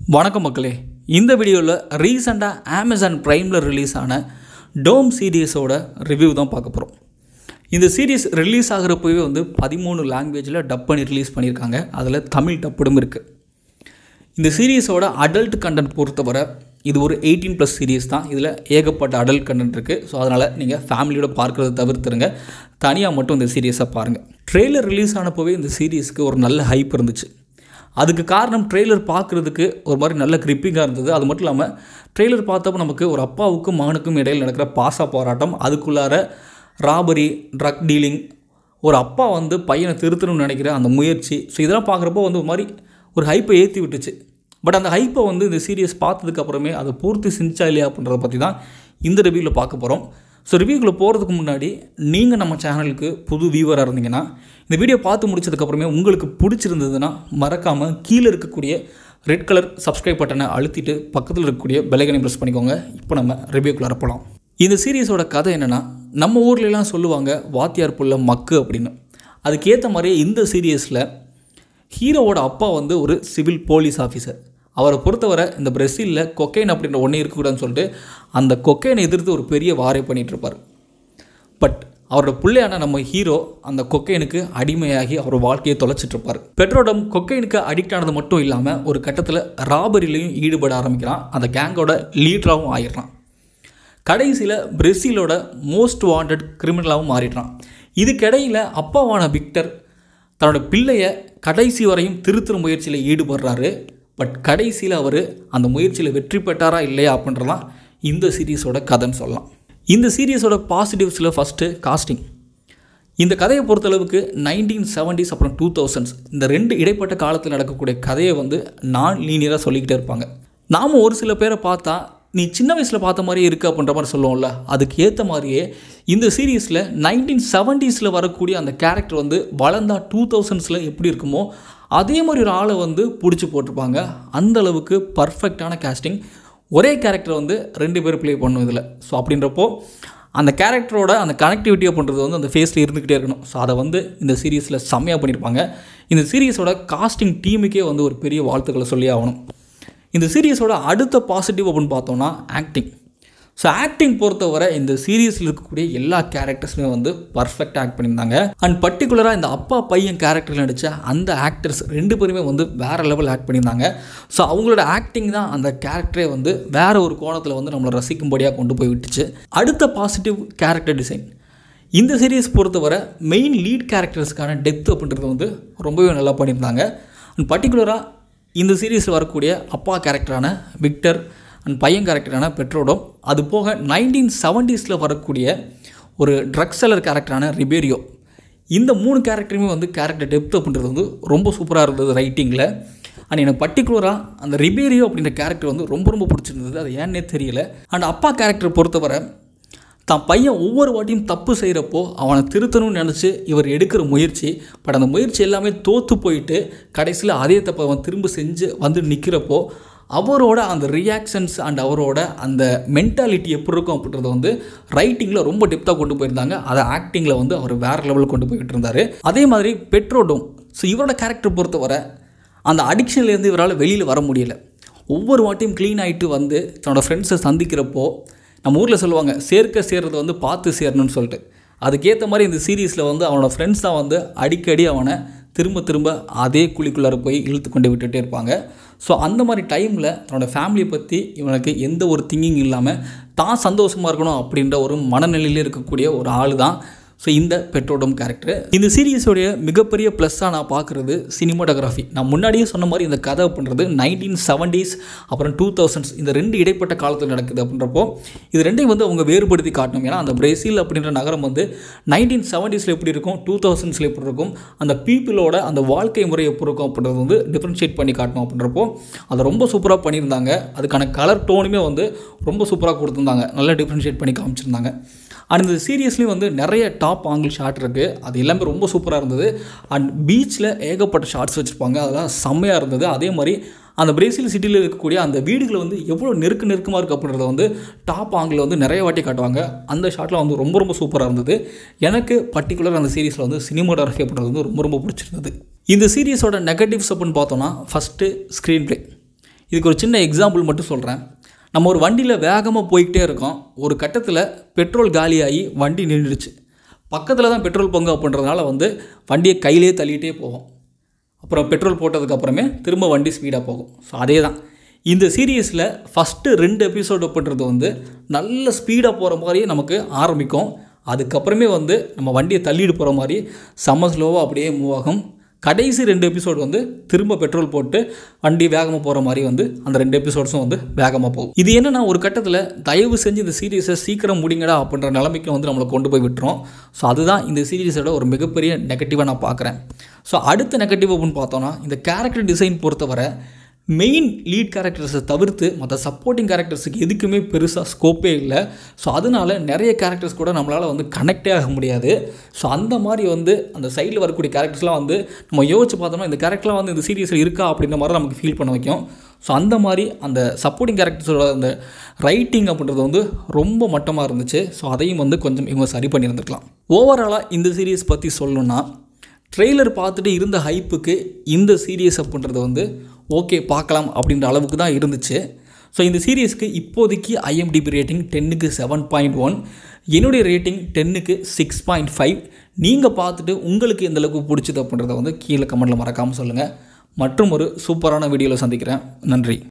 வணக்கம் மக்களே இந்த வீடியோவில் ரீசெண்டாக அமேசான் ப்ரைமில் ரிலீஸ் ஆன டோம் சீரியஸோட ரிவ்யூ தான் பார்க்க போகிறோம் இந்த சீரியஸ் ரிலீஸ் ஆகிறப்பவே வந்து பதிமூணு லாங்குவேஜில் டப் பண்ணி ரிலீஸ் பண்ணியிருக்காங்க அதில் தமிழ் டப்படும் இருக்குது இந்த சீரியஸோட அடல்ட் கண்டென்ட் பொறுத்தவரை இது ஒரு எயிட்டீன் ப்ளஸ் சீரியஸ் தான் இதில் ஏகப்பட்ட அடல்ட் கண்டென்ட் இருக்குது ஸோ அதனால் நீங்கள் ஃபேமிலியோட பார்க்குறத தவிர்த்துருங்க தனியாக மட்டும் இந்த சீரியஸை பாருங்கள் ட்ரெய்லர் ரிலீஸ் ஆனப்போவே இந்த சீரியஸ்க்கு ஒரு நல்ல ஹைப் இருந்துச்சு அதுக்கு காரணம் ட்ரெய்லர் பார்க்குறதுக்கு ஒரு மாதிரி நல்ல கிரிப்பிங்காக இருந்தது அது மட்டும் இல்லாமல் ட்ரெய்லர் பார்த்தப்போ நமக்கு ஒரு அப்பாவுக்கும் மகனுக்கும் இடையில் நடக்கிற பாசா போராட்டம் அதுக்குள்ளார ராபரி ட்ரக் டீலிங் ஒரு அப்பா வந்து பையனை திருத்தணும்னு நினைக்கிற அந்த முயற்சி ஸோ இதெல்லாம் பார்க்குறப்போ வந்து ஒரு மாதிரி ஒரு ஹைப்பை ஏற்றி விட்டுச்சு பட் அந்த ஹைப்பை வந்து இந்த சீரியஸ் பார்த்ததுக்கு அப்புறமே அதை பூர்த்தி செஞ்சா இல்லையா அப்படின்றத பற்றி தான் இந்த ரிவ்யூவில் பார்க்க போகிறோம் ஸோ ரிவ்யூக்குள்ளே போகிறதுக்கு முன்னாடி நீங்கள் நம்ம சேனலுக்கு புது வியூவராக இருந்தீங்கன்னா இந்த வீடியோ பார்த்து முடிச்சதுக்கப்புறமே உங்களுக்கு பிடிச்சிருந்ததுன்னா மறக்காமல் கீழே இருக்கக்கூடிய ரெட் கலர் சப்ஸ்கிரைப் பட்டனை அழுத்திட்டு பக்கத்தில் இருக்கக்கூடிய பெலைக்கனை ப்ரெஸ் பண்ணிக்கோங்க இப்போ நம்ம ரிவ்யூக்குள்ளே போகலாம் இந்த சீரியஸோட கதை என்னென்னா நம்ம ஊர்லலாம் சொல்லுவாங்க வாத்தியார் புள்ள மக்கு அப்படின்னு அதுக்கேற்ற மாதிரியே இந்த சீரியஸில் ஹீரோவோட அப்பா வந்து ஒரு சிவில் போலீஸ் ஆஃபீஸர் அவரை பொறுத்தவரை இந்த பிரசிலில் கொக்கைன் அப்படின்ற ஒன்றே இருக்கக்கூடாதுன்னு சொல்லிட்டு அந்த கொக்கைனை எதிர்த்து ஒரு பெரிய வாரை பண்ணிகிட்டு இருப்பார் பட் அவரோட பிள்ளையான நம்ம ஹீரோ அந்த கொக்கைனுக்கு அடிமையாகி அவர் வாழ்க்கையை தொலைச்சிட்டு இருப்பார் பெட்ரோடம் கொக்கைனுக்கு அடிக்ட் ஆனது மட்டும் இல்லாமல் ஒரு கட்டத்தில் ராபரிலையும் ஈடுபட ஆரம்பிக்கிறான் அந்த கேங்கோட லீடராகவும் ஆயிடுறான் கடைசியில் பிரேசிலோட மோஸ்ட் வாண்டட் கிரிமினலாகவும் மாறிடுறான் இதுக்கிடையில் அப்பாவான விக்டர் தன்னோட பிள்ளையை கடைசி வரையும் திருத்துற முயற்சியில் ஈடுபடுறாரு பட் கடைசியில் அவர் அந்த முயற்சியில் வெற்றி பெற்றாரா இல்லையா அப்படின்றதான் இந்த சீரியஸோட கதைன்னு சொல்லலாம் இந்த சீரியஸோட பாசிட்டிவ்ஸில் ஃபஸ்ட்டு காஸ்டிங் இந்த கதையை பொறுத்தளவுக்கு நைன்டீன் செவன்டிஸ் அப்புறம் டூ தௌசண்ட்ஸ் இந்த ரெண்டு இடைப்பட்ட காலத்தில் நடக்கக்கூடிய கதையை வந்து நான் லீனியராக சொல்லிக்கிட்டே இருப்பாங்க நாம் ஒரு சில பேரை பார்த்தா நீ சின்ன வயசில் பார்த்த மாதிரியே இருக்குது அப்படின்ற மாதிரி சொல்லுவோம்ல அதுக்கு ஏற்ற மாதிரியே இந்த சீரீஸில் நைன்டீன் செவன்டீஸில் வரக்கூடிய அந்த கேரக்டர் வந்து வளர்ந்தா டூ தௌசண்ட்ஸில் எப்படி இருக்குமோ அதே மாதிரி ஒரு ஆளை வந்து பிடிச்சி போட்டிருப்பாங்க அந்த அளவுக்கு பர்ஃபெக்டான கேஸ்டிங் ஒரே கேரக்டர் வந்து ரெண்டு பேர் ப்ளே பண்ணும் இதில் ஸோ அப்படின்றப்போ அந்த கேரக்டரோட அந்த கனெக்டிவிட்டி அப்படின்றது வந்து அந்த ஃபேஸில் இருந்துக்கிட்டே இருக்கணும் ஸோ அதை வந்து இந்த சீரீஸில் செம்மையாக பண்ணியிருப்பாங்க இந்த சீரீஸோட காஸ்டிங் டீமுக்கே வந்து ஒரு பெரிய வாழ்த்துக்களை சொல்லி ஆகணும் இந்த சீரியஸோட அடுத்த பாசிட்டிவ் அப்படின்னு பார்த்தோம்னா ஆக்டிங் ஸோ ஆக்டிங் பொறுத்தவரை இந்த சீரியஸில் இருக்கக்கூடிய எல்லா கேரக்டர்ஸுமே வந்து பர்ஃபெக்டாக ஆக்ட் பண்ணியிருந்தாங்க அண்ட் பர்டிகுலராக இந்த அப்பா பையன் கேரக்டரில் நடித்த அந்த ஆக்டர்ஸ் ரெண்டு பேருமே வந்து வேறு லெவல் ஆக்ட் பண்ணியிருந்தாங்க ஸோ அவங்களோட ஆக்டிங் தான் அந்த கேரக்டரே வந்து வேறு ஒரு கோணத்தில் வந்து நம்மளை ரசிக்கும்படியாக கொண்டு போய் விட்டுச்சு அடுத்த பாசிட்டிவ் கேரக்டர் டிசைன் இந்த சீரியஸ் பொறுத்தவரை மெயின் லீட் கேரக்டர்ஸ்க்கான டெப்த் அப்படின்றது வந்து ரொம்பவே நல்லா பண்ணியிருந்தாங்க அண்ட் பர்டிகுலராக இந்த சீரீஸில் வரக்கூடிய அப்பா கேரக்டரான விக்டர் அண்ட் பையன் கேரக்டரான பெட்ரோடோம் அது போக நைன்டீன் செவன்டீஸில் வரக்கூடிய ஒரு ட்ரக் செல்லர் கேரக்டரான ரிபேரியோ இந்த மூணு கேரக்டருமே வந்து கேரக்டர் டெப்த் அப்படின்றது வந்து ரொம்ப சூப்பராக இருந்தது ரைட்டிங்கில் அண்ட் எனக்கு பர்டிகுலராக அந்த ரிபேரியோ அப்படின்ற கேரக்டர் வந்து ரொம்ப ரொம்ப பிடிச்சிருந்தது அது ஏன்னே தெரியல அண்ட் அப்பா கேரக்டர் பொறுத்தவரை தான் பையன் ஒவ்வொரு வாட்டியும் தப்பு செய்கிறப்போ அவனை திருத்தணும்னு நினச்சி இவர் எடுக்கிற முயற்சி பட் அந்த முயற்சி எல்லாமே தோற்று போயிட்டு கடைசியில் அதே தப்பை அவன் திரும்ப செஞ்சு வந்து நிற்கிறப்போ அவரோட அந்த ரியாக்ஷன்ஸ் அண்ட் அவரோட அந்த மென்டாலிட்டி எப்படி இருக்கும் அப்படின்றத வந்து ரைட்டிங்கில் ரொம்ப டெப்த்தாக கொண்டு போயிருந்தாங்க அதை ஆக்டிங்கில் வந்து அவர் வேறு லெவலில் கொண்டு போய்கிட்டு இருந்தார் அதே மாதிரி பெட்ரோடோம் ஸோ இவரோட கேரக்டர் பொறுத்தவரை அந்த அடிக்ஷன்லேருந்து இவரால் வெளியில் வர முடியல ஒவ்வொரு வாட்டியும் க்ளீன் ஆகிட்டு வந்து தன்னோட ஃப்ரெண்ட்ஸை சந்திக்கிறப்போ நம்ம ஊரில் சொல்லுவாங்க சேர்க்க சேர்றது வந்து பார்த்து சேரணும்னு சொல்லிட்டு அதுக்கேற்ற மாதிரி இந்த சீரீஸில் வந்து அவனோட ஃப்ரெண்ட்ஸ் தான் வந்து அடிக்கடி அவனை திரும்ப திரும்ப அதே குழிக்குள்ளார போய் இழுத்து கொண்டு விட்டுட்டே இருப்பாங்க ஸோ அந்த மாதிரி டைமில் தன்னோட ஃபேமிலியை பற்றி இவனுக்கு எந்த ஒரு திங்கிங் இல்லாமல் தான் சந்தோஷமாக இருக்கணும் அப்படின்ற ஒரு மனநிலையில் இருக்கக்கூடிய ஒரு ஆள் தான் ஸோ இந்த பெட்ரோடம் கேரக்டர் இந்த சீரியஸோடைய மிகப்பெரிய ப்ளஸ்ஸாக நான் பார்க்குறது சினிமாட்டோகிராஃபி நான் முன்னாடியே சொன்ன மாதிரி இந்த கதை அப்படின்றது நைன்டீன் செவன்டீஸ் அப்புறம் டூ தௌசண்ட்ஸ் இந்த ரெண்டு இடைப்பட்ட காலத்தில் நடக்குது அப்படின்றப்போ இது ரெண்டையும் வந்து அவங்க வேறுபடுத்தி காட்டணும் ஏன்னா அந்த பிரேசில் அப்படின்ற நகரம் வந்து நைன்டீன் செவன்டீஸில் எப்படி இருக்கும் டூ தௌசண்ட்ஸில் எப்படி இருக்கும் அந்த பீப்புளோட அந்த வாழ்க்கை முறை எப்படி இருக்கும் அப்படின்றது வந்து டிஃப்ரென்ஷியேட் பண்ணி காட்டணும் அப்படின்றப்போ அதை ரொம்ப சூப்பராக பண்ணியிருந்தாங்க அதுக்கான கலர் டோனுமே வந்து ரொம்ப சூப்பராக கொடுத்துருந்தாங்க நல்லா டிஃப்ரென்ஷியேட் பண்ணி காமிச்சிருந்தாங்க அண்ட் இந்த சீரியஸ்லேயும் வந்து நிறைய டாப் ஆங்கிள் ஷாட் இருக்குது அது எல்லாமே ரொம்ப சூப்பராக இருந்தது அண்ட் பீச்சில் ஏகப்பட்ட ஷார்ட்ஸ் வச்சுருப்பாங்க அதெல்லாம் செம்மையாக இருந்தது அதே மாதிரி அந்த பிரேசில் சிட்டியில் இருக்கக்கூடிய அந்த வீடுகள் வந்து எவ்வளோ நெருக்க நெருக்கமாக இருக்குது அப்படின்றத வந்து டாப் ஆங்கிளில் வந்து நிறைய வாட்டி காட்டுவாங்க அந்த ஷாட்டில் வந்து ரொம்ப ரொம்ப சூப்பராக இருந்தது எனக்கு பர்டிகுலர் அந்த சீரிஸில் வந்து சினிமாட்டோகிராஃபி அப்படின்றது வந்து ரொம்ப ரொம்ப பிடிச்சிருந்தது இந்த சீரியஸோட நெகட்டிவ்ஸ் அப்படின்னு பார்த்தோன்னா ஃபஸ்ட்டு ஸ்க்ரீன் ப்ளே இதுக்கு ஒரு சின்ன எக்ஸாம்பிள் மட்டும் சொல்கிறேன் நம்ம ஒரு வண்டியில் வேகமாக போய்கிட்டே இருக்கோம் ஒரு கட்டத்தில் பெட்ரோல் காலியாகி வண்டி நின்றுடுச்சு பக்கத்தில் தான் பெட்ரோல் பங்கு அப்படின்றதுனால வந்து வண்டியை கையிலே தள்ளிகிட்டே போகும் அப்புறம் பெட்ரோல் போட்டதுக்கப்புறமே திரும்ப வண்டி ஸ்பீடாக போகும் ஸோ அதே தான் இந்த சீரியஸில் ஃபஸ்ட்டு ரெண்டு எபிசோடு அப்படின்றது வந்து நல்ல ஸ்பீடாக போகிற மாதிரியே நமக்கு ஆரம்பிக்கும் அதுக்கப்புறமே வந்து நம்ம வண்டியை தள்ளிட்டு போகிற மாதிரி செம்ம ஸ்லோவாக அப்படியே மூவ் ஆகும் கடைசி ரெண்டு எபிசோடு வந்து திரும்ப பெட்ரோல் போட்டு வண்டி வேகமாக போகிற மாதிரி வந்து அந்த ரெண்டு எபிசோட்ஸும் வந்து வேகமாக போகும் இது என்னென்னா ஒரு கட்டத்தில் தயவு செஞ்சு இந்த சீரியஸை சீக்கிரம் முடிங்கடா அப்படின்ற நிலைமைக்கு வந்து நம்மளை கொண்டு போய் விட்டுரும் ஸோ அதுதான் இந்த சீரியஸோட ஒரு மிகப்பெரிய நெகட்டிவாக நான் பார்க்குறேன் ஸோ அடுத்த நெகட்டிவ் அப்படின்னு பார்த்தோன்னா இந்த கேரக்டர் டிசைன் பொறுத்தவரை மெயின் லீட் கேரக்டர்ஸை தவிர்த்து மற்ற சப்போர்ட்டிங் கேரக்டர்ஸுக்கு எதுக்குமே பெருசாக ஸ்கோப்பே இல்லை ஸோ அதனால நிறைய கேரக்டர்ஸ் கூட நம்மளால் வந்து கனெக்டே ஆக முடியாது ஸோ அந்த மாதிரி வந்து அந்த சைடில் வரக்கூடிய கேரக்டர்ஸ்லாம் வந்து நம்ம யோசிச்சு பார்த்தோம்னா இந்த கேரக்டர்லாம் வந்து இந்த சீரியஸில் இருக்கா அப்படின்ற மாதிரி நமக்கு ஃபீல் பண்ண வைக்கும் ஸோ அந்த மாதிரி அந்த சப்போர்ட்டிங் கேரக்டர்ஸோட அந்த ரைட்டிங் அப்படின்றது வந்து ரொம்ப மட்டமாக இருந்துச்சு ஸோ அதையும் வந்து கொஞ்சம் இவங்க சரி பண்ணியிருந்துருக்கலாம் ஓவராலாக இந்த சீரியஸ் பற்றி சொல்லணும்னா ட்ரெய்லர் பார்த்துட்டு இருந்த ஹைப்புக்கு இந்த சீரியஸ் அப்படின்றது வந்து ஓகே பார்க்கலாம் அப்படின்ற அளவுக்கு தான் இருந்துச்சு ஸோ இந்த சீரியஸ்க்கு இப்போதைக்கு ஐஎம்டிபி ரேட்டிங் டென்னுக்கு செவன் பாயிண்ட் ஒன் என்னுடைய ரேட்டிங் டென்னுக்கு சிக்ஸ் பாயிண்ட் ஃபைவ் நீங்கள் பார்த்துட்டு உங்களுக்கு எந்த அளவுக்கு பிடிச்சது அப்படின்றத வந்து கீழே கமெண்ட்டில் மறக்காமல் சொல்லுங்கள் மற்றும் ஒரு சூப்பரான வீடியோவில் சந்திக்கிறேன் நன்றி